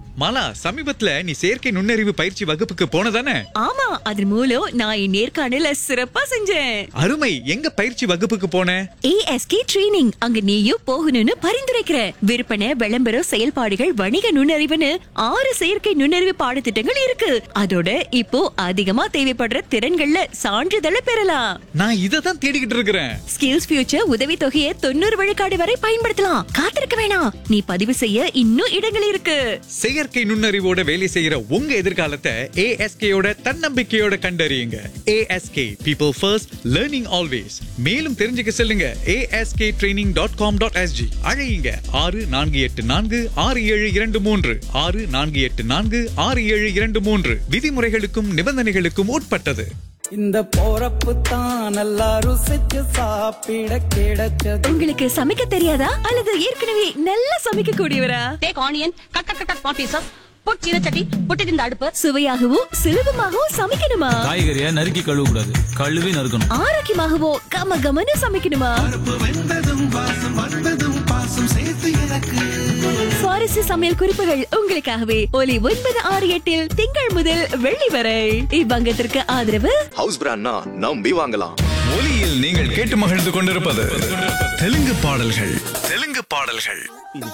மாலா சமீபத்துல நீ செயற்கை நுண்ணறிவு பயிற்சி வகுப்புக்கு போனதானே ஆமா அதன் மூலம் நான் என் நேர்காணல சிறப்பா செஞ்சேன் அருமை எங்க பயிற்சி வகுப்புக்கு போன ஏஎஸ்கே ட்ரெய்னிங் அங்க நீயும் போகணும்னு பரிந்துரைக்கிற விற்பனை விளம்பரம் செயல்பாடுகள் வணிக நுண்ணறிவுன்னு ஆறு செயற்கை நுண்ணறிவு பாடத்திட்டங்கள் இருக்கு அதோட இப்போ அதிகமா தேவைப்படுற திறன்கள்ல சான்றிதழை பெறலாம் நான் இதை தான் தேடிக்கிட்டு இருக்கிறேன் ஸ்கில்ஸ் ஃபியூச்சர் உதவி தொகையை தொண்ணூறு விழுக்காடு வரை பயன்படுத்தலாம் காத்திருக்க வேணாம் நீ பதிவு செய்ய இன்னும் இடங்கள் இருக்கு செயற்கை நுண்ணறிவோட வேலை செய்யற உங்க எதிர்காலத்தை ஏஎஸ்கேயோட தன்னம்பிக்கையோட கண்டறியுங்க ASK people first learning always மேலும் தெரிஞ்சுக்க செல்லுங்க ASK training dot com dot SG அழையுங்க ஆறு நான்கு எட்டு நான்கு ஆறு ஏழு இரண்டு மூன்று ஆறு நான்கு எட்டு நான்கு ஆறு ஏழு இரண்டு மூன்று விதிமுறைகளுக்கும் நிபந்தனைகளுக்கும் உட்பட்டது இந்த போறப்பு தான் நல்லா ருசிச்சு சாப்பிட கிடைச்சது உங்களுக்கு சமைக்க தெரியாதா அல்லது ஏற்கனவே நல்லா சமைக்க கூடியவரா take onion cut cut cut cut small pieces put சீனச்சட்டி புட்டு இந்த அடுப்பு சுவையாகவும் சுலபமாகவும் சமைக்கணுமா காய்கறியை நறுக்கி கழுவ கூடாது கழுவி நறுக்கணும் ஆரோக்கியமாகவோ கம கமன்னு சமைக்கணுமா சுவாரஸ்ய சமையல் குறிப்புகள் உங்களுக்காகவே ஒலி ஒன்பது ஆறு எட்டில் திங்கள் முதல் வெள்ளி வரை இவ்வங்கத்திற்கு ஆதரவு ஹவுஸ் பிராண்ட்னா நம்பி வாங்கலாம் ஒலியில் நீங்கள் கேட்டு மகிழ்ந்து கொண்டிருப்பது தெலுங்கு பாடல்கள் தெலுங்கு பாடல்கள்